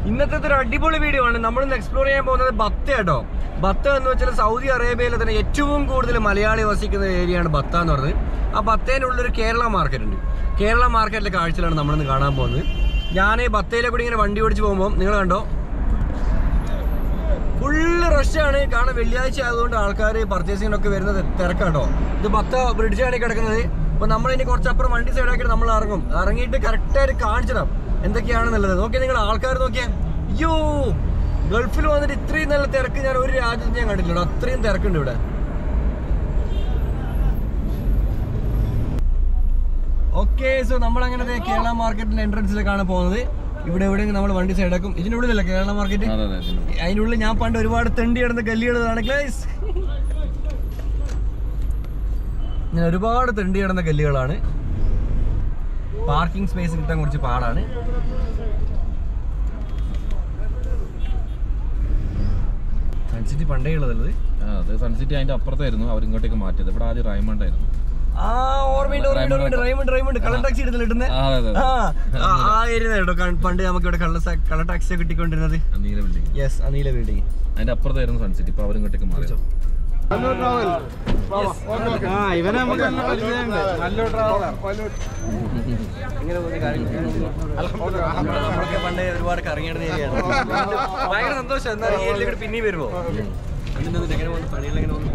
ഇന്നത്തെ ഒരു അടിപൊളി വീഡിയോ ആണ് നമ്മൾ ഇന്ന് എക്സ്പ്ലോർ ചെയ്യാൻ പോകുന്നത് ബത്ത കേട്ടോ ബത്ത എന്ന് വെച്ചാൽ സൗദി അറേബ്യയിലെ തന്നെ ഏറ്റവും കൂടുതൽ മലയാളി വസിക്കുന്ന ഏരിയയാണ് ബത്ത എന്ന് പറയുന്നത് ആ ബത്തേനുള്ളൊരു കേരള മാർക്കറ്റ് ഉണ്ട് കേരള മാർക്കറ്റിലെ കാഴ്ചകളാണ് നമ്മളിന്ന് കാണാൻ പോകുന്നത് ഞാൻ ഈ ബത്തയിലെ കൂടി ഇങ്ങനെ വണ്ടി ഓടിച്ച് പോകുമ്പോൾ നിങ്ങൾ കണ്ടോ ഫുള്ള് റഷാണ് കാരണം വെള്ളിയാഴ്ച ആയതുകൊണ്ട് ആൾക്കാർ പർച്ചേസിങ്ങിനൊക്കെ വരുന്നത് തിരക്കാട്ടോ ഇത് ബത്ത ബ്രിഡ്ജാണ് കിടക്കുന്നത് അപ്പൊ നമ്മൾ ഇനി കുറച്ചപ്പുറം വണ്ടി സൈഡാക്കിയിട്ട് നമ്മൾ ഇറങ്ങും ഇറങ്ങിയിട്ട് കറക്റ്റായിട്ട് കാണിച്ചിടാം എന്തൊക്കെയാണെന്നുള്ളത് നോക്കിയാൽ നിങ്ങൾ ആൾക്കാർ നോക്കിയാൽ അയ്യോ ഗൾഫിൽ വന്നിട്ട് ഇത്രയും നല്ല തിരക്ക് ഞാൻ ഒരു രാജ്യത്ത് ഞാൻ കണ്ടിട്ടില്ല അത്രയും തിരക്കുണ്ട് ഇവിടെ ഓക്കെ സോ നമ്മൾ അങ്ങനെ കേരള മാർക്കറ്റിന്റെ എൻട്രൻസിലേക്കാണ് പോകുന്നത് ഇവിടെ എവിടെയെങ്കിലും നമ്മൾ വണ്ടി സൈഡാക്കും ഇതിന്റെ ഉള്ളിലല്ല കേരള മാർക്കറ്റ് അതെ അതെ അതെ. അതിൻ്റെ ഉള്ളിൽ ഞാൻ പണ്ട് ഒരുപാട് തെണ്ടി കിടന്ന കല്ലുകളാണ് ക്ലൈസ് ഞാൻ ഒരുപാട് തെണ്ടി കിടന്ന കല്ലുകളാണ് പാർക്കിംഗ് സ്പേസ് കിട്ടാൻ കുറച്ച് പാടാണ് സൺസിറ്റി പണ്ടേ ഉള്ളതല്ലത് ആ, അത് സൺസിറ്റി അതിന്റെ അപ്പുറത്തായിരുന്നു അവർ ഇങ്ങോട്ടേക്ക് മാറ്റിയത് ഇവിടെ ആദ്യം റൈമണ്ട് ആയിരുന്നു ആ ഓർമ്മയുണ്ട് ഓർമ്മയുണ്ട് ഓർമ്മയുണ്ട് റൈമുണ്ട് റൈമുണ്ട് കളർ ടാക്സി എടുത്തില്ല ഇടുന്നത് ആ, അതെ അതെ ആ ആ, ആ ഏരിയ കേട്ടോ ക- പണ്ട് നമുക്ക് ഇവിടെ കളർ കളർ ടാക്സി കിട്ടിക്കൊണ്ടിരുന്നത് ആ, നീല ബിൽഡിംഗ് യെസ് ആ നീല ബിൽഡിംഗ് അതിന്റെ അപ്പുറത്തായിരുന്നു സൺസിറ്റി ഇപ്പൊ അവർ ഇങ്ങോട്ടേക്ക് മാറി ഇവനെ നമുക്ക് നല്ല പരിചയമുണ്ട് നല്ലൊരു ട്രാവലർ ഇങ്ങനെ പോകുന്ന കാര്യങ്ങൾ നമ്മളൊക്കെ പണ്ട് ഒരുപാട് കറങ്ങിയിടുന്ന ഏരിയയാണ് ഭയങ്കര സന്തോഷം എന്നാൽ ഈ ഏരിയയിലേക്ക് പിന്നെയും വരുമോ അതിന്റെ ഒന്നും എങ്ങനെ പോകുന്നു പണികൾ എങ്ങനെ പോകുന്നു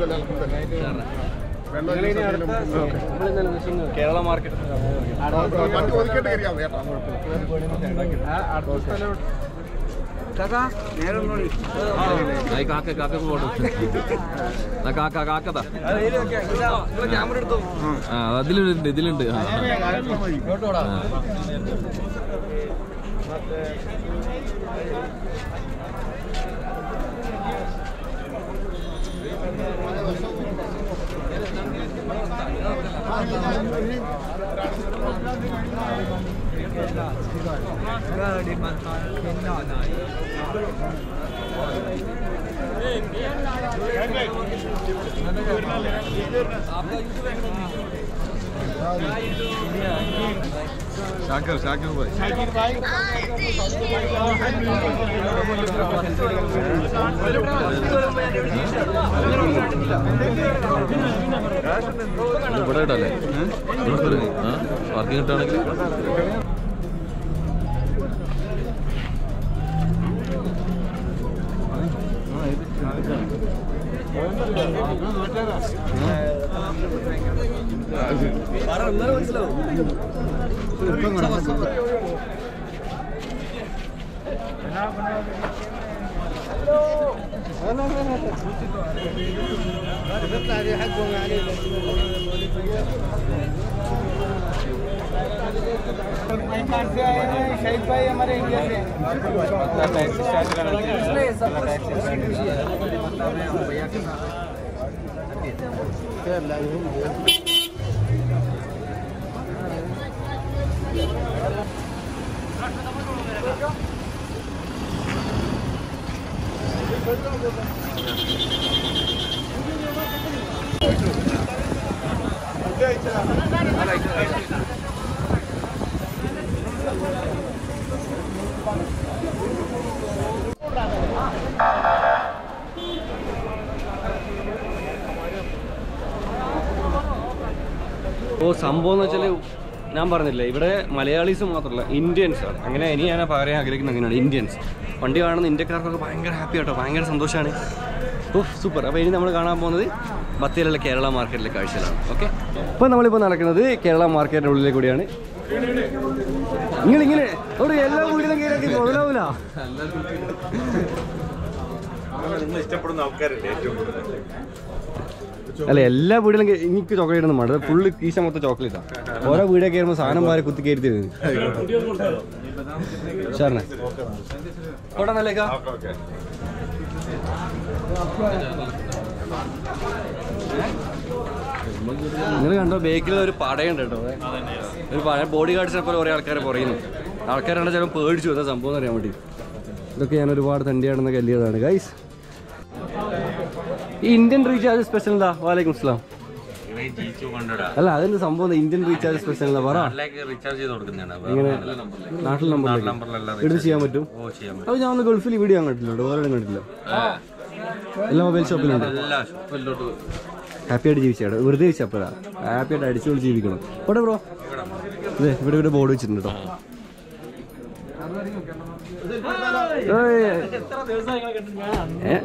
കേരള മാർക്കറ്റ് കാക്ക കാക്ക പോകണം കാക്ക കാക്കതാ ക്യാമറ എടുത്തു ആ അതിലുണ്ട് ഇതിലുണ്ട് ആ, ആ. ഷാക്കിർ ഷാക്കിർ ഭായ് ഇവിടെ ഇടല്ലേ ആ പാർക്കിംഗ് കിട്ടുകയാണെങ്കിൽ മനസ്സിലാവും शहीद भाई हमारे इंडिया से ഓ സംഭവം എന്ന് വെച്ചാൽ ഞാൻ പറഞ്ഞില്ലേ ഇവിടെ മലയാളീസ് മാത്രമല്ല ഇന്ത്യൻസ് ആണ് അങ്ങനെ ഇനി ഞാൻ പറയാൻ ആഗ്രഹിക്കുന്നത് അങ്ങനെയാണ് ഇന്ത്യൻസ് വണ്ടി കാണുന്ന ഇന്ത്യക്കാർക്കൊക്കെ ഭയങ്കര ഹാപ്പി ആട്ടോ ഭയങ്കര സന്തോഷമാണ് ഓ സൂപ്പർ അപ്പോൾ ഇനി നമ്മൾ കാണാൻ പോകുന്നത് ബത്തേരിയിലെ കേരള മാർക്കറ്റിലെ കാഴ്ചകളാണ് ഓക്കെ ഇപ്പോൾ നമ്മളിപ്പോൾ നടക്കുന്നത് കേരള മാർക്കറ്റിൻ്റെ ഉള്ളിലെ കൂടിയാണ് നിങ്ങൾ ഇങ്ങനെ അവിടെ എല്ലാ വീട്ടിലും കയറി മുതലാവൂല അല്ല എല്ലാ വീട്ടിലും കേ- എനിക്ക് ചോക്ലേറ്റ് ഒന്നും വേണ്ട ഫുള്ള് കീശ മൊത്തം ചോക്ലേറ്റാ ഓരോ വീടൊക്കെ കയറുമ്പോൾ സാധനം മാറി കുത്തി കയറി തരുന്നത് ഷാറിനെ ഓടാ നല്ലേക്കാ നിങ്ങൾ കണ്ടോ ബേക്കിൽ ഒരു പടയുണ്ട് കേട്ടോ ഒരു പഴയ ബോഡി ഗാർഡ്സിനെ പോലെ കുറേ ആൾക്കാരെ പറയുന്നു ആൾക്കാരാണ് ചിലപ്പോൾ പേടിച്ചു എന്താ സംഭവം എന്ന് അറിയാൻ വേണ്ടി ഇതൊക്കെ ഞാൻ ഒരുപാട് തണ്ടിയാടുന്ന കല്ലുകളാണ് ഗൈസ് ഈ ഇന്ത്യൻ റീചാർജ് സ്പെഷ്യൽ എന്താ വാലേക്കും അസ്ലാം ടു ഹൺഡ്രഡ് അല്ല അതിന്റെ സംഭവം ഇന്ത്യൻ റീചാർജ് സ്പെഷ്യൽ എന്നാ പറ അതിലേക്ക് റീചാർജ് ചെയ്ത് കൊടുക്കുന്നതാണ് എങ്ങനെ നാട്ടിൽ നമ്പർ നമ്പറിലെല്ലാം എടുത്ത് ചെയ്യാൻ പറ്റും ഓ ചെയ്യാൻ പറ്റും അത് ഞാൻ ഒന്ന് ഗൾഫിൽ വീഡിയോ കണ്ടിട്ടില്ല വേറെ കണ്ടിട്ടില്ല എല്ലാ മൊബൈൽ ഷോപ്പിലുണ്ട് എല്ലാ ഷോപ്പിലോട്ട് ഹാപ്പി ആയിട്ട് ജീവിച്ചാണ് വെറുതെ ജീവിച്ചപ്പോഴാ ഹാപ്പി ആയിട്ട് അടിച്ചുകൊണ്ട് ജീവിക്കണം ഇവിടെ ബ്രോ അതെ ഇവിടെ ഇവിടെ ബോർഡ് വെച്ചിട്ടുണ്ട് കേട്ടോ ഏയ്. ഏ?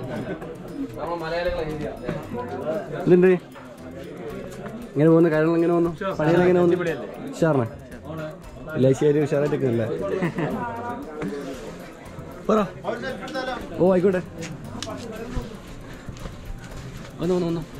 ഇതുണ്ട് ഇങ്ങനെ പോകുന്ന കാര്യങ്ങൾ എങ്ങനെ വന്നു പണികൾ എങ്ങനെ വന്നു ഉഷാറിനെ ലൈശ്ശേരി ഉഷാറായിട്ടൊക്കെ അല്ലേ പറ ഓ ആയിക്കോട്ടെ വന്നു വന്നു വന്നു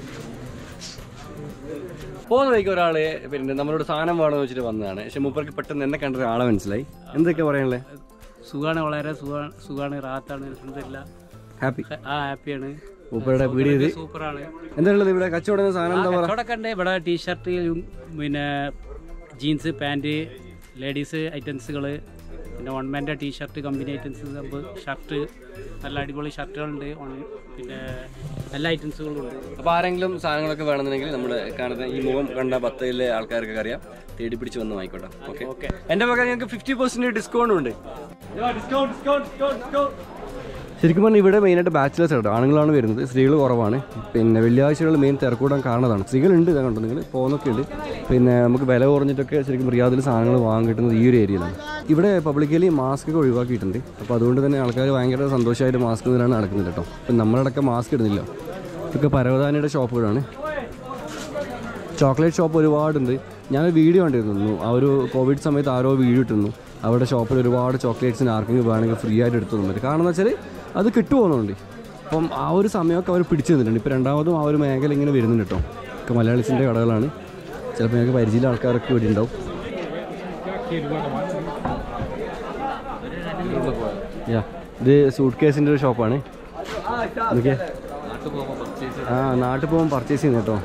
പോകുന്ന വഴിക്ക് ഒരാള് പിന്നെ നമ്മളോട് സാധനം വേണമെന്ന് വെച്ചിട്ട് വന്നതാണ് പക്ഷെ മൂപ്പർക്ക് പെട്ടെന്ന് എന്നെ കണ്ട ഒരാളെ മനസ്സിലായി എന്തൊക്കെ പറയാനുള്ളത് സുഖാണ് വളരെ സുഖാണ് സുഖാണ് റാത്താണ് അൽഹംദുലില്ല ഹാപ്പി ആ ഹാപ്പിയാണ് മൂപ്പരുടെ വീഡിയോ ചെയ്ത് സൂപ്പറാണ് എന്താ ഉള്ളത് ഇവിടെ കച്ചവടം സാധനം എന്താ പറയാ കച്ചവടമൊക്കെ ഉണ്ട് ഇവിടെ ടീഷർട്ട് പിന്നെ ജീൻസ് പാൻറ് ലേഡീസ് ഐറ്റംസുകൾ പിന്നെ വൺ മാൻ്റെ ടീഷർട്ട് കമ്പനി ഐറ്റംസ് ഷർട്ട് നല്ല അടിപൊളി ഷർട്ടുകളുണ്ട് on- പിന്നെ എല്ലാ ഐറ്റംസുകളും ഉണ്ട് അപ്പൊ ആരെങ്കിലും സാധനങ്ങളൊക്കെ വേണമെന്നുണ്ടെങ്കിൽ നമ്മുടെ കാണുന്ന ഈ മുഖം കണ്ട പത്തയിലെ ആൾക്കാർക്കൊക്കെ അറിയാം തേടി പിടിച്ച് വന്ന് വായിക്കോട്ടെ ഓക്കെ എന്റെ പകരം ഞങ്ങൾക്ക് ഫിഫ്റ്റി പെർസെന്റ് ഡിസ്കൗണ്ട് ഉണ്ട് ശരിക്കും പറഞ്ഞാൽ ഇവിടെ മെയിനായിട്ട് ബാച്ചിലേഴ്സ് കേട്ടോ ആണുങ്ങളാണ് വരുന്നത് സ്ത്രീകൾ കുറവാണ് പിന്നെ വെള്ളിയാഴ്ചകളിൽ മെയിൻ തിരക്കൂടാൻ കാരണതാണ് സ്ത്രീകളുണ്ട് ഇതാ കണ്ടോ നിങ്ങൾ പോകുന്നൊക്കെ ഉണ്ട് പിന്നെ നമുക്ക് വില കുറഞ്ഞിട്ടൊക്കെ ശരിക്കും റിയാദിൽ സാധനങ്ങൾ വാങ്ങാൻ കിട്ടുന്നത് ഈ ഒരു ഏരിയയിലാണ് ഇവിടെ പബ്ലിക്കലി മാസ്ക് ഒക്കെ ഒഴിവാക്കിയിട്ടുണ്ട് അപ്പോൾ അതുകൊണ്ട് തന്നെ ആൾക്കാർ ഭയങ്കര സന്തോഷമായിട്ട് മാസ്ക് ഇതിലാണ് നടക്കുന്നത് കേട്ടോ ഇപ്പം നമ്മളടക്കം മാസ്ക് ഇടുന്നില്ല ഇതൊക്കെ പരവതാനിയുടെ ഷോപ്പുകളാണ് ചോക്ലേറ്റ് ഷോപ്പ് ഒരുപാടുണ്ട് ഞാൻ വീഡിയോ കണ്ടിരുന്നു ആ ഒരു കോവിഡ് സമയത്ത് ആരോ വീഡിയോ ഇട്ടിരുന്നു അവിടെ ഷോപ്പിൽ ഒരുപാട് ചോക്ലേറ്റ്സിന് ആർക്കെങ്കിലും വേണമെങ്കിൽ ഫ്രീ ആയിട്ട് എടുത്തു തന്നിട്ട് കാരണം എന്ന് വെച്ചാൽ അത് കിട്ടുപോകുന്നുണ്ട് അപ്പം ആ ഒരു സമയമൊക്കെ അവർ പിടിച്ചു തന്നിട്ടുണ്ട് ഇപ്പോൾ രണ്ടാമതും ആ ഒരു മേഖല ഇങ്ങനെ വരുന്നുണ്ട് കേട്ടോ ഒക്കെ മലയാളീസിൻ്റെ കടകളാണ് ചിലപ്പോൾ ഞങ്ങൾക്ക് പരിചയമുള്ള ആൾക്കാരൊക്കെ ഇവിടെ ഉണ്ടാവും യാ ഇത് സൂട്ട് കേസിൻ്റെ ഒരു ഷോപ്പാണ് ഓക്കെ ആ നാട്ടിൽ പോകുമ്പോൾ പർച്ചേസ് ചെയ്യുന്നു കേട്ടോ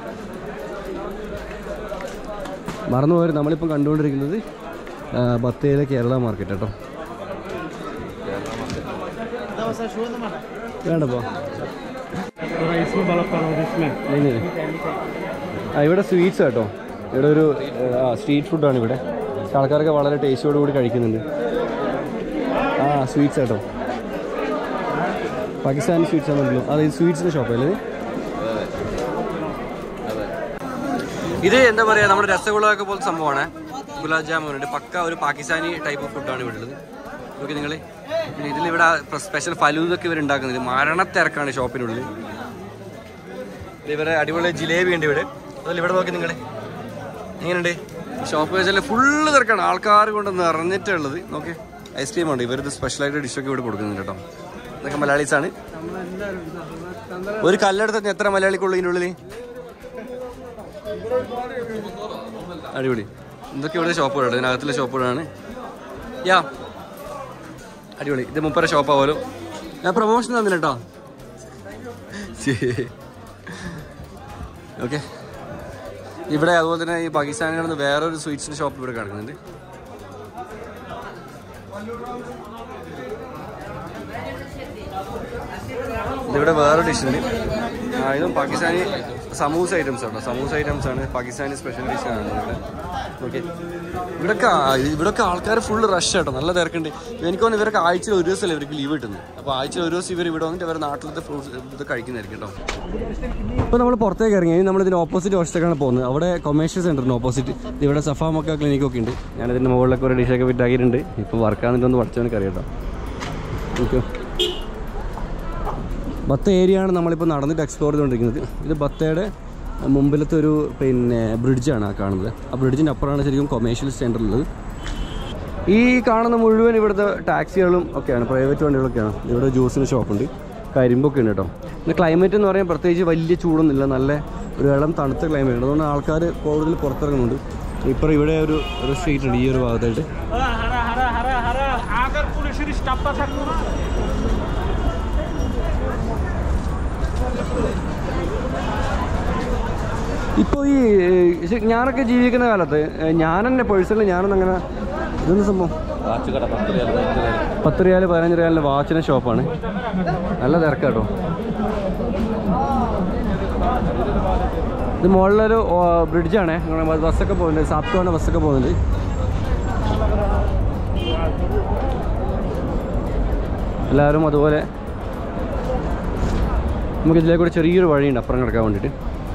മറന്നു പോയത് നമ്മളിപ്പം കണ്ടുകൊണ്ടിരിക്കുന്നത് ആ, ബത്തേരിയിലെ കേരള മാർക്കറ്റ് കേട്ടോ വേണ്ടപ്പോ ആ ഇവിടെ സ്വീറ്റ്സ് കേട്ടോ ഇവിടെ ഒരു ആ സ്ട്രീറ്റ് ഫുഡാണ് ഇവിടെ പക്ഷെ ആൾക്കാരൊക്കെ വളരെ ടേസ്റ്റോട് കൂടി കഴിക്കുന്നുണ്ട് ആ സ്വീറ്റ്സ് കേട്ടോ പാകിസ്ഥാനി സ്വീറ്റ്സ് ആണെന്നല്ലോ അത് ഈ സ്വീറ്റ്സിൻ്റെ ഷോപ്പല്ലേ ഇത് എന്താ പറയാ നമ്മുടെ രസഗുളൊക്കെ പോലത്തെ സംഭവമാണ് ഗുലാബ് ജാമുൻ ഉണ്ട് പക്ക ഒരു പാകിസ്ഥാനി ടൈപ്പ് ഫുഡാണ് ഇവിടെ ഉള്ളത് നോക്കി നിങ്ങൾ പിന്നെ ഇതിൽ ഇവിടെ സ്പെഷ്യൽ ഫലൂദൊക്കെ ഇവർ ഉണ്ടാക്കുന്നത് മരണത്തിരക്കാണ് ഷോപ്പിനുള്ളിൽ ഇത് ഇവരെ അടിപൊളി ജിലേബി ഉണ്ട് ഇവിടെ അതിൽ ഇവിടെ നോക്കി നിങ്ങൾ എങ്ങനെയുണ്ട് ഷോപ്പ് വെച്ചാൽ ഫുള്ള് തിരക്കാണ് ആൾക്കാർ കൊണ്ട് നിറഞ്ഞിട്ടുള്ളത് നോക്കി ഐസ്ക്രീം ഉണ്ട് ഇവരിത് സ്പെഷ്യലായിട്ട് ഡിഷൊക്കെ ഇവിടെ കൊടുക്കുന്നുണ്ട് കേട്ടോ ഇതൊക്കെ മലയാളീസാണ് ഒരു കല്ലെടുത്ത് എത്ര മലയാളിക്കുള്ളൂ ഇതിൻ്റെ ഉള്ളിൽ അടിപൊളി ഇതൊക്കെ ഇവിടെ ഷോപ്പുകളുണ്ട് ഇതിനകത്തുള്ള ഷോപ്പുകളാണ് യാ അടിപൊളി ഇത് മുപ്പര ഷോപ്പാവുമല്ലോ ഞാൻ പ്രൊമോഷൻ തന്നില്ല കേട്ടോ ഓക്കെ ഇവിടെ അതുപോലെ തന്നെ ഈ പാകിസ്ഥാനിൽ നിന്ന് വേറൊരു സ്വീറ്റ്സിന്റെ ഷോപ്പ് ഇവിടെ കിടക്കുന്നുണ്ട് ഇതിവിടെ വേറെ ഡിഷ് ഉണ്ട് ആ ഇതും പാകിസ്ഥാനി സമൂസ ഐറ്റംസ് ആണ് സമൂസ ഐറ്റംസ് ആണ് പാകിസ്ഥാനി സ്പെഷ്യൽ ഡിഷ് ആണ് ഇവിടെ ഓക്കെ ഇവിടൊക്കെ ആ- ഇവിടൊക്കെ ആൾക്കാർ ഫുള്ള് റഷ് ആട്ടോ നല്ല തിരക്കുണ്ട് എനിക്ക് തോന്നുന്നു ഇവരൊക്കെ ആഴ്ചയിൽ ഒരു ദിവസമല്ലേ ഇവർക്ക് ലീവ് കിട്ടുന്നത് അപ്പോൾ ആഴ്ചയിൽ ഒരു ദിവസം ഇവർ ഇവിടെ വന്നിട്ട് ഇവർ നാട്ടിലത്തെ ഫ്രൂട്ട്സ് ഇത് കഴിക്കുന്നതായിരിക്കും കേട്ടോ ഇപ്പോൾ നമ്മൾ പുറത്തേക്ക് ഇറങ്ങി നമ്മൾ ഇതിന് ഓപ്പോസിറ്റ് വശത്തേക്കാണ് പോകുന്നത് അവിടെ കൊമേഴ്ഷ്യൽ സെൻറ്ററിന് ഓപ്പോസിറ്റ് ഇവിടെ സഫാമൊക്കെ ക്ലിനിക്കൊക്കെ ഉണ്ട് ഞാനിതിൻ്റെ മുകളിലൊക്കെ ഒരു ഡിഷൊക്കെ ഫിറ്റാക്കിയിട്ടുണ്ട് ഇപ്പോൾ വർക്കാന്നിട്ടൊന്ന് പഠിച്ചവനക്ക് അറിയാം കേട്ടോ ഓക്കെ ബത്ത ഏരിയ ആണ് നമ്മളിപ്പോൾ നടന്നിട്ട് എക്സ്പ്ലോർ ചെയ്തുകൊണ്ടിരിക്കുന്നത് ഇത് ബത്തയുടെ മുമ്പിലത്തെ ഒരു പിന്നെ ബ്രിഡ്ജാണ് ആ കാണുന്നത് ആ ബ്രിഡ്ജിൻ്റെ അപ്പുറമാണ് ശരിക്കും കൊമേഴ്ഷ്യൽ സെൻറ്റർ ഉള്ളത് ഈ കാണുന്ന മുഴുവൻ ഇവിടുത്തെ ടാക്സികളും ഒക്കെയാണ് പ്രൈവറ്റ് വണ്ടികളൊക്കെയാണ് ഇവിടെ ജ്യൂസിന് ഷോപ്പുണ്ട് കരിമ്പൊക്കെ ഉണ്ട് കേട്ടോ പിന്നെ ക്ലൈമറ്റ് എന്ന് പറയുമ്പോൾ പ്രത്യേകിച്ച് വലിയ ചൂടൊന്നുമില്ല നല്ല ഒരു ഇളം തണുത്ത ക്ലൈമറ്റ് ഉണ്ട് അതുകൊണ്ട് ആൾക്കാർ കൂടുതൽ പുറത്തിറങ്ങുന്നുണ്ട് ഇപ്പോൾ ഇവിടെ ഒരു ഒരു സ്ട്രീറ്റ് ഉണ്ട് ഈ ഒരു ഭാഗത്തായിട്ട് ഇപ്പോൾ ഈ ഏഹ്, ശ- ഞാനൊക്കെ ജീവിക്കുന്ന കാലത്ത് ഏഹ്, ഞാൻ തന്നെ പേഴ്സണലി ഞാനൊന്നും അങ്ങനെ ഇതൊന്നും സംഭവം വാച്ച് കട പത്ത് റിയാൽ പത്ത് റിയാൽ പത്ത് റിയാല് പതിനഞ്ച് റിയാലിൻ്റെ വാച്ചിൻ്റെ ഷോപ്പാണ് നല്ല തിരക്കാട്ടോ ഇത് മുകളിലൊരു ബ്രിഡ്ജാണ് ബസ്സൊക്കെ പോകുന്നുണ്ട് സാപ്കോണ് ബസ്സൊക്കെ പോകുന്നുണ്ട് എല്ലാവരും അതുപോലെ നമുക്ക് ഇതിലേക്ക് കൂടെ ചെറിയൊരു വഴിയുണ്ട് അപ്പുറം കിടക്കാൻ വേണ്ടിയിട്ട്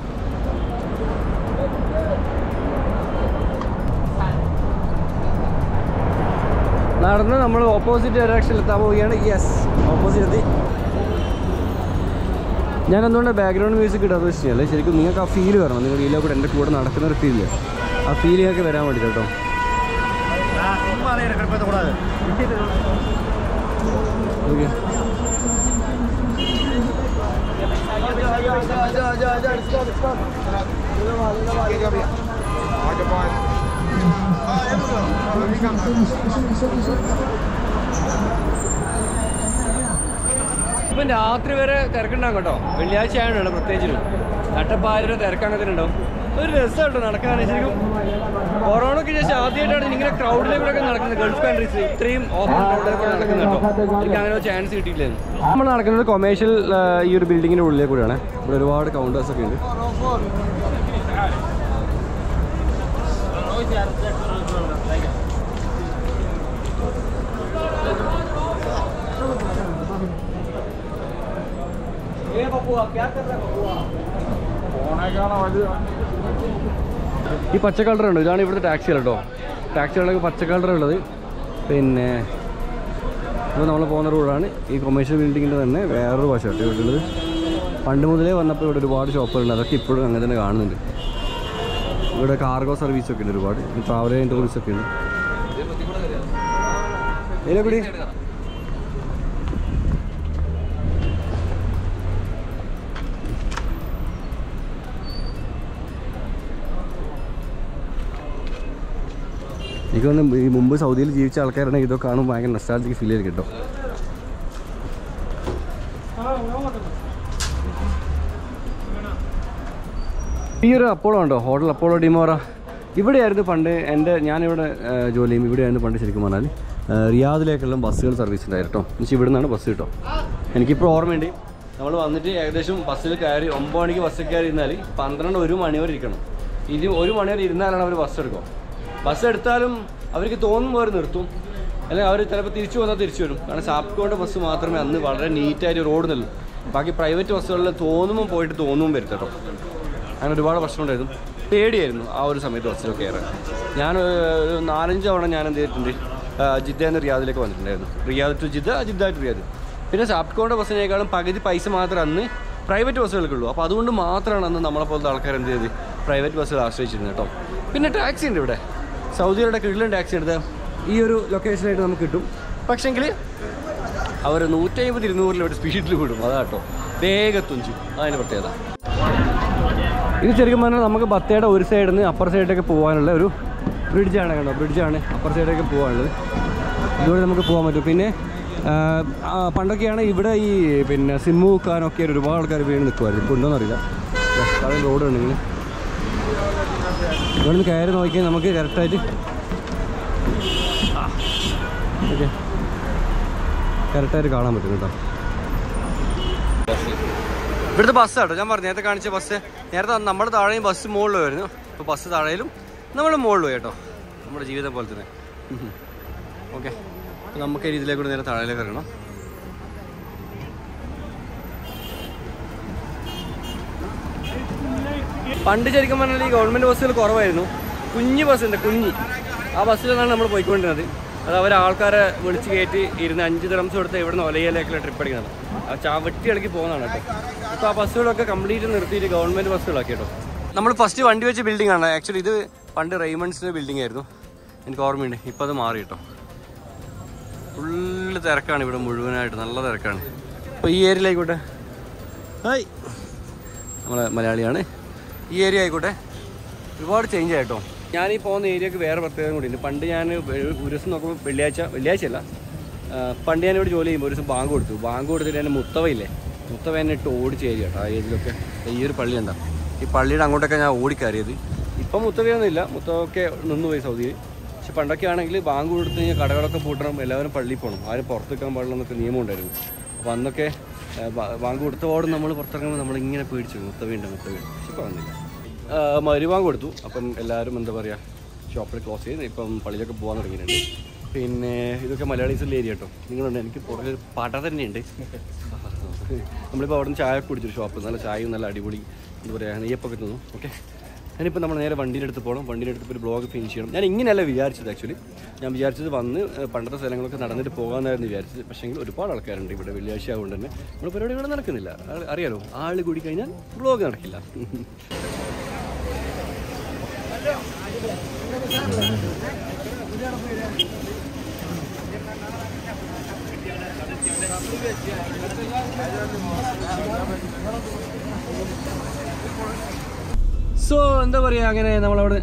നടന്ന് നമ്മൾ ഓപ്പോസിറ്റ് ഡയറക്ഷനിൽ എത്താൻ പോവുകയാണ് യെസ് ഓപ്പോസിറ്റ് എത്തി ഞാൻ എന്തുകൊണ്ട് ബാക്ക്ഗ്രൗണ്ട് മ്യൂസിക് ഇടാതെ വെച്ചാൽ ശരിക്കും നിങ്ങൾക്ക് ആ ഫീൽ വരണം നിങ്ങൾ ഇതിലെ കൂടെ എൻ്റെ കൂടെ നടക്കുന്ന ഒരു ഫീല് ആ ഫീൽ നിങ്ങൾക്ക് വരാൻ വേണ്ടി കേട്ടോ ഓക്കെ ഇപ്പം രാത്രി വരെ തിരക്കുണ്ടാകും കേട്ടോ വെള്ളിയാഴ്ച ആയതുകൊണ്ട് പ്രത്യേകിച്ചും നട്ടപ്പാരുടെ തിരക്ക് അങ്ങനെ തന്നെ ഉണ്ടാവും ഒരു രസമുണ്ട് നടക്കാൻ ശരിക്കും കൊറോണയ്ക്ക് ശേഷം ആദ്യമായിട്ടാണ് ഇങ്ങനെ ക്രൗഡിലേക്കൂടെ നടക്കുന്നത് ഗൾഫ് കൺട്രീസ് ഇത്രയും ഓപ്പൺ ക്രൗഡിലേക്കൂടെ നടക്കുന്നത് കേട്ടോ എനിക്ക് അങ്ങനെ ഒരു ചാൻസ് കിട്ടിയില്ലായിരുന്നു നമ്മൾ നടക്കുന്നത് കൊമേഴ്ഷ്യൽ ഈ ഒരു ബിൽഡിങ്ങിൻ്റെ ഉള്ളിലേ കൂടെയാണ് ഇവിടെ ഒരുപാട് കൗണ്ടേഴ്സ് ഒക്കെ ഉണ്ട് ഈ പച്ച കളർ ഉണ്ട് ഇതാണ് ഇവിടുത്തെ ടാക്സികൾ കേട്ടോ ടാക്സികളൊക്കെ പച്ച കളർ ഉള്ളത് പിന്നെ ഇപ്പോൾ നമ്മൾ പോകുന്ന റോഡാണ് ഈ കൊമേഴ്ഷ്യൽ ബിൽഡിങ്ങിൻ്റെ തന്നെ വേറൊരു വശം കേട്ടോ ഇവിടെ ഉള്ളത് പണ്ട് മുതലേ വന്നപ്പോൾ ഇവിടെ ഒരുപാട് ഷോപ്പുകളുണ്ട് അതൊക്കെ ഇപ്പോഴും അങ്ങനെ തന്നെ കാണുന്നുണ്ട് ഇവിടെ കാർഗോ സർവീസൊക്കെ ഉണ്ട് ഒരുപാട് ട്രാവൽ ഏജൻറ്റ് സർവീസൊക്കെ ഉണ്ട് ഏലക്കുടി എനിക്ക് തോന്നുന്നു ഈ മുമ്പ് സൗദിയിൽ ജീവിച്ച ആൾക്കാരാണെങ്കിൽ ഇതൊക്കെ കാണുമ്പോൾ ഭയങ്കര നസ്റ്റാൾജിക്ക് ഫീൽ ചെയ്ത് കിട്ടും ഈ ഒരു അപ്പോളോ ഉണ്ടോ ഹോട്ടൽ അപ്പോളോ ഡിമോറ ഇവിടെയായിരുന്നു പണ്ട് എൻ്റെ ഞാനിവിടെ ആ, ജോലി ചെയ്യും ഇവിടെയായിരുന്നു പണ്ട് ശരിക്കും പറഞ്ഞാൽ ആ, റിയാദിലേക്കുള്ള ബസ്സുകൾ സർവീസ് ഉണ്ടായിരുന്നു കേട്ടോ എന്നുവെച്ചാൽ ഇവിടെ നിന്നാണ് ബസ് കിട്ടോ എനിക്കിപ്പോൾ ഓർമ്മയുണ്ട് നമ്മൾ വന്നിട്ട് ഏകദേശം ബസ്സിൽ കയറി ഒമ്പത് മണിക്ക് ബസ്സിൽ കയറി ഇരുന്നാൽ പന്ത്രണ്ട് ഒരു മണി വരെ ഇരിക്കണം ഇനി ഒരു മണി വരെ ഇരുന്നാലാണ് അവർ ബസ് എടുക്കുക ബസ് എടുത്താലും അവർക്ക് തോന്നുമ്പോൾ അവർ നിർത്തും അല്ലെങ്കിൽ അവർ ചിലപ്പോൾ തിരിച്ചു വന്നാൽ തിരിച്ചു വരും കാരണം സാപ്കോയുടെ ബസ് മാത്രമേ അന്ന് വളരെ നീറ്റായിട്ട് റോഡ് നിൽക്കും ബാക്കി പ്രൈവറ്റ് ബസ്സുകളിൽ തോന്നുമ്പോൾ പോയിട്ട് തോന്നുമ്പോൾ വരും കേട്ടോ അങ്ങനെ ഒരുപാട് പ്രശ്നമുണ്ടായിരുന്നു പേടിയായിരുന്നു ആ ഒരു സമയത്ത് ബസ്സിൽ കയറാൻ ഞാൻ ഏർ, ഒരു നാലഞ്ച് തവണ ഞാൻ എന്ത് ചെയ്തിട്ടുണ്ട് ആ, ജിദ്ദയിൽ നിന്ന് റിയാദിലേക്ക് വന്നിട്ടുണ്ടായിരുന്നു Riyadh to Jeddah Jeddah to Riyadh പിന്നെ സാപ്കോയുടെ ബസ്സിനേക്കാളും പകുതി പൈസ മാത്രമേ അന്ന് പ്രൈവറ്റ് ബസ്സുകൾക്കുള്ളൂ അപ്പോൾ അതുകൊണ്ട് മാത്രമാണ് അന്ന് നമ്മളെ പോലത്തെ ആൾക്കാർ എന്ത് ചെയ്ത് പ്രൈവറ്റ് ബസ്സുകൾ ആശ്രയിച്ചിരുന്നത് കേട്ടോ പിന്നെ ടാക്സി ഉണ്ട് ഇവിടെ സൗദിയുടെ കിഴിലും ടാക്സി എടുത്ത് ഈ ഒരു ലൊക്കേഷനായിട്ട് നമുക്ക് കിട്ടും പക്ഷേങ്കിൽ അവർ നൂറ്റമ്പത് ഇരുന്നൂറിൽ ഒരു സ്പീഡിൽ വിടും അതാ കേട്ടോ വേഗത്തും ചെയ്യും അതിൻ്റെ പ്രത്യേകത ഇത് ശരിക്കും പറഞ്ഞാൽ നമുക്ക് ബത്തയുടെ ഒരു സൈഡിൽ നിന്ന് അപ്പർ സൈഡിലേക്ക് പോകാനുള്ള ഒരു ബ്രിഡ്ജാണ് കണ്ടോ ബ്രിഡ്ജാണ് അപ്പർ സൈഡിലേക്ക് പോകാനുള്ളത് ഇതുവഴി നമുക്ക് പോകാൻ പറ്റും പിന്നെ ആ, ആ, പണ്ടൊക്കെയാണ് ഇവിടെ ഈ പിന്നെ സിമ്മ് വെക്കാനൊക്കെ ഒരുപാട് ആൾക്കാർ വീണ് നിൽക്കുമായിരുന്നു ഇപ്പോൾ ഉണ്ടോയെന്ന് അറിയില്ല അവിടെ റോഡ് ഉണ്ടെങ്കിൽ ഇവിടെ നിന്ന് കയറി നോക്കിയാൽ നമുക്ക് കറക്റ്റായിട്ട് ഓക്കെ കറക്റ്റായിട്ട് കാണാൻ പറ്റും കേട്ടോ ഇവിടുത്തെ ബസ് കേട്ടോ ഞാൻ പറഞ്ഞു നേരത്തെ കാണിച്ച ബസ് നേരത്തെ നമ്മുടെ താഴെയും ബസ് മുകളിൽ വരുന്നു ഇപ്പോൾ ബസ് താഴെയിലും നമ്മൾ മുകളിൽ പോയി കേട്ടോ നമ്മുടെ ജീവിതം പോലെ തന്നെ ഓക്കെ നമുക്ക് ഈ ഇതിലേക്ക് കൂടെ നേരെ താഴേലേക്ക് ഇറങ്ങണം പണ്ട് ശരിക്കും പറഞ്ഞാൽ ഈ ഗവൺമെൻറ് ബസ്സുകൾ കുറവായിരുന്നു കുഞ്ഞ് ബസ്സുണ്ട് കുഞ്ഞ് ആ ബസ്സിലാണ് നമ്മൾ പോയിക്കൊണ്ടിരുന്നത് അത് അവർ ആൾക്കാരെ വിളിച്ച് കയറ്റി ഇരുന്ന് അഞ്ച് ദിറംസ് കൊടുത്ത് ഇവിടെ നിന്ന് ഒലയിലേക്കുള്ള ട്രിപ്പ് അടിക്കുന്നത് ആ ചവിട്ടി ഇളക്കി പോകുന്നതാണ് കേട്ടോ ഇപ്പോൾ ആ ബസ്സുകളൊക്കെ കംപ്ലീറ്റ് നിർത്തിയിട്ട് ഗവൺമെൻറ് ബസ്സുകളാക്കി കേട്ടോ നമ്മൾ ഫസ്റ്റ് വണ്ടി വെച്ച ബിൽഡിംഗ് ആണ് ആക്ച്വലി ഇത് പണ്ട് റെയ്മൺസിൻ്റെ ബിൽഡിംഗ് ആയിരുന്നു എനിക്ക് ഓർമ്മയുണ്ട് ഇപ്പോൾ അത് മാറി കേട്ടോ ഫുള്ള് തിരക്കാണ് ഇവിടെ മുഴുവനായിട്ട് നല്ല തിരക്കാണ് അപ്പോൾ ഈ ഏരിയയിലായിക്കോട്ടെ ഹായ് നമ്മളെ മലയാളിയാണ് ഈ ഏരിയ ആയിക്കോട്ടെ ഒരുപാട് ചേഞ്ച് ആയിട്ടോ ഞാൻ ഈ പോകുന്ന ഏരിയക്ക് വേറെ പ്രത്യേകത കൂടി ഉണ്ട് പണ്ട് ഞാൻ ഒരു ദിവസം നോക്കുമ്പോൾ വെള്ളിയാഴ്ച വെള്ളിയാഴ്ച അല്ല ആ, പണ്ട് ഞാൻ ഇവിടെ ജോലി ചെയ്യുമ്പോൾ ഒരു ദിവസം ബാങ്ക് കൊടുത്തു ബാങ്ക് കൊടുത്തിട്ട് എൻ്റെ മുത്തവയില്ലേ മുത്തവ എന്നെ ഇട്ട് ഓടിച്ച് ഏരിയ കേട്ടോ ആ ഏരിയയിലൊക്കെ ഈ ഒരു പള്ളി ഉണ്ടാവും ഈ പള്ളിയുടെ അങ്ങോട്ടൊക്കെ ഞാൻ ഓടിക്കയറിയത് ഇപ്പം മുത്തവയൊന്നുമില്ല മുത്തവൊക്കെ നിന്നുപോയി സൗദിയിൽ പക്ഷെ പണ്ടൊക്കെ ആണെങ്കിൽ ബാങ്ക് കൊടുത്ത് കഴിഞ്ഞാൽ കടകളൊക്കെ പൂട്ടണം എല്ലാവരും പള്ളിയിൽ പോകണം ആരും പുറത്ത് നിൽക്കാൻ പാടില്ല എന്നൊക്കെ നിയമം ഉണ്ടായിരുന്നു അപ്പോൾ അന്നൊക്കെ ആ, ബാ- ബാങ്ക് കൊടുത്ത പാടും നമ്മൾ പുറത്തിറങ്ങുമ്പോൾ നമ്മളിങ്ങനെ പേടിച്ചു മുത്തവയുണ്ട് മുത്തവയുണ്ട് പക്ഷെ ഇപ്പോൾ വന്നില്ല മരുവാൻ കൊടുത്തു അപ്പം എല്ലാവരും എന്താ പറയുക ഷോപ്പിൽ ക്ലോസ് ചെയ്ത് ഇപ്പം പള്ളിയിലൊക്കെ പോകാൻ തുടങ്ങിയിട്ടുണ്ട് പിന്നെ ഇതൊക്കെ മലയാളീസിൻ്റെ ഏരിയ കേട്ടോ നിങ്ങളുണ്ട് എനിക്ക് പുറകെ പട തന്നെയുണ്ട് നമ്മളിപ്പോൾ അവിടെ നിന്ന് ചായ കുടിച്ചു ഷോപ്പ് നല്ല ചായയും നല്ല അടിപൊളി എന്താ പറയുക നെയ്യപ്പൊക്കെ തന്നു ഓക്കെ ഞാനിപ്പോൾ നമ്മൾ നേരെ വണ്ടീൻ്റെ അടുത്ത് പോകണം വണ്ടീൻ്റെ അടുത്ത് ഇപ്പോൾ ഒരു ബ്ലോഗ് ഫിനിഷ് ചെയ്യണം ഞാൻ ഇങ്ങനെയല്ല വിചാരിച്ചത് ആക്ച്വലി ഞാൻ വിചാരിച്ചത് വന്ന് ഏഹ്, പണ്ടത്തെ സ്ഥലങ്ങളൊക്കെ നടന്നിട്ട് പോകാമെന്നായിരുന്നു വിചാരിച്ചത് പക്ഷേങ്കിൽ ഒരുപാട് ആൾക്കാരുണ്ട് ഇവിടെ വെള്ളിയാഴ്ച ആയതുകൊണ്ട് തന്നെ നമ്മുടെ പരിപാടികൾ നടക്കുന്നില്ല ആ- അറിയാലോ ആൾ കൂടി കഴിഞ്ഞാൽ ബ്ലോഗ് നടക്കില്ല സോ എന്താ പറയുക അങ്ങനെ നമ്മളവിടെ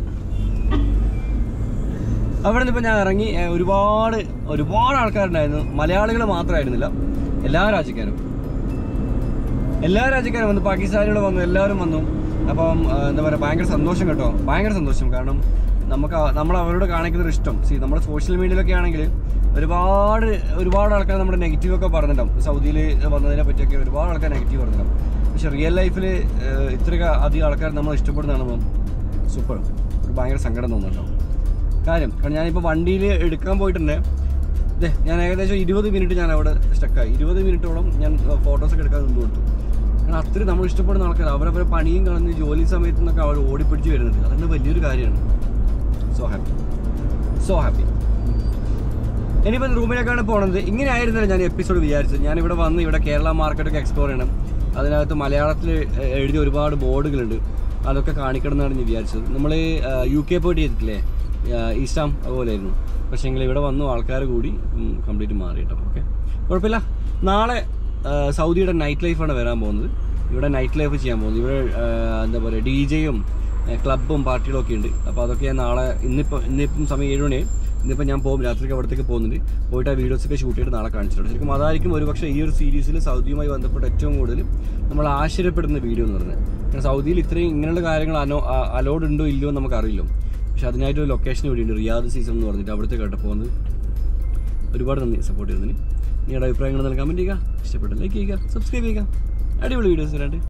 അവിടെ നിന്ന് ഇപ്പോൾ ഞാൻ ഇറങ്ങി ഏഹ്, ഒരുപാട് ഒരുപാട് ആൾക്കാരുണ്ടായിരുന്നു മലയാളികൾ മാത്രമായിരുന്നില്ല എല്ലാ രാജ്യക്കാരും എല്ലാ രാജ്യക്കാരും വന്നു പാകിസ്ഥാനികൾ വന്നു എല്ലാവരും വന്നു അപ്പം ആ, എന്താ പറയുക ഭയങ്കര സന്തോഷം കേട്ടോ ഭയങ്കര സന്തോഷം കാരണം നമുക്ക് ആ- നമ്മൾ അവരോട് കാണിക്കുന്ന ഒരു ഇഷ്ടം സി നമ്മുടെ സോഷ്യൽ മീഡിയയിലൊക്കെ ആണെങ്കിൽ ഒരുപാട് ഒരുപാട് ആൾക്കാർ നമ്മുടെ നെഗറ്റീവ് ഒക്കെ പറഞ്ഞിട്ടുണ്ടാവും സൗദിയിൽ വന്നതിനെ പറ്റിയൊക്കെ ഒരുപാട് ആൾക്കാർ നെഗറ്റീവ് പറഞ്ഞിട്ടുണ്ടാവും പക്ഷെ റിയൽ ലൈഫിൽ ഇത്രയൊക്കെ അധികം ആൾക്കാർ നമ്മൾ ഇഷ്ടപ്പെടുന്നതാണ് സൂപ്പർ ഒരു ഭയങ്കര സങ്കടം തോന്നുന്നുണ്ടോ കാര്യം കാരണം ഞാനിപ്പോൾ വണ്ടിയിൽ എടുക്കാൻ പോയിട്ടുണ്ട് ദേ ഞാൻ ഏകദേശം ഇരുപത് മിനിറ്റ് ഞാൻ അവിടെ സ്റ്റക്കായി ഇരുപത് മിനിറ്റോളം ഞാൻ ഫോട്ടോസൊക്കെ എടുക്കാൻ നിന്ന് കൊടുത്തു കാരണം അത്രയും നമ്മൾ ഇഷ്ടപ്പെടുന്ന ആൾക്കാർ അവരവരെ പണിയും കളഞ്ഞ് ജോലി സമയത്തു നിന്നൊക്കെ അവർ ഓടിപ്പിടിച്ച് വരുന്നുണ്ട് അതെന്നെ വലിയൊരു കാര്യമാണ് സോ ഹാപ്പി സോ ഹാപ്പി ഇനിയിപ്പോൾ റൂമിലേക്കാണ് പോണത് ഇങ്ങനെ ആയിരുന്നില്ല ഞാൻ എപ്പിസോഡ് വിചാരിച്ചത് ഞാനിവിടെ വന്ന് ഇവിടെ കേരള മാർക്കറ്റൊക്കെ എക്സ്പ്ലോർ ചെയ്യണം അതിനകത്ത് മലയാളത്തിൽ എഴുതിയ ഒരുപാട് ബോർഡുകളുണ്ട് അതൊക്കെ കാണിക്കണം എന്നാണ് ഞാൻ വിചാരിച്ചത് നമ്മൾ യു കെ പോയിട്ട് ചെയ്തിട്ടില്ലേ ഈസ്റ്റാം അതുപോലെയായിരുന്നു പക്ഷേങ്കിൽ ഇവിടെ വന്നു ആൾക്കാർ കൂടി കംപ്ലീറ്റ് മാറി കേട്ടോ ഓക്കെ കുഴപ്പമില്ല നാളെ ആ, സൗദിയുടെ നൈറ്റ് ലൈഫാണ് വരാൻ പോകുന്നത് ഇവിടെ നൈറ്റ് ലൈഫ് ചെയ്യാൻ പോകുന്നത് ഇവിടെ ആ, എന്താ പറയുക ഡി ജെയും ക്ലബും പാർട്ടികളും ഒക്കെ ഉണ്ട് അപ്പോൾ അതൊക്കെ ഞാൻ നാളെ ഇന്നിപ്പോൾ ഇന്നിപ്പം സമയം ഏഴ് മണിയായി ഇന്നിപ്പോൾ ഞാൻ പോകും രാത്രിക്ക് അവിടത്തേക്ക് പോകുന്നുണ്ട് പോയിട്ട് ആ വീഡിയോസൊക്കെ ഷൂട്ട് ചെയ്തിട്ട് നാളെ കാണിച്ചിട്ടുണ്ട് ശരിക്കും അതായിരിക്കും ഒരുപക്ഷെ ഈ ഒരു സീരീസിൽ സൗദിയുമായി ബന്ധപ്പെട്ട് ഏറ്റവും കൂടുതൽ നമ്മൾ ആശ്ചര്യപ്പെടുന്ന വീഡിയോ എന്ന് പറഞ്ഞത് കാരണം സൗദിയിൽ ഇത്രയും ഇങ്ങനെയുള്ള കാര്യങ്ങൾ അനോ അലോഡ് ഉണ്ടോ ഇല്ലയോ എന്ന് നമുക്കറിയില്ല പക്ഷെ അതിനായിട്ട് ഒരു ലൊക്കേഷൻ ഇവിടെയുണ്ട് റിയാദ് സീസൺ എന്ന് പറഞ്ഞിട്ട് അവിടുത്തെ കേട്ടോ പോകുന്നത് ഒരുപാട് നന്ദി സപ്പോർട്ട് ചെയ്തതിന് നിങ്ങളുടെ അഭിപ്രായങ്ങൾ നൽകാൻ കമൻറ്റ് ചെയ്യുക ഇഷ്ടപ്പെട്ട ലൈക്ക് ചെയ്യുക സബ്സ്ക്രൈബ് ചെയ്യുക അടിപൊളി വീഡിയോസ് വരാണ്ട്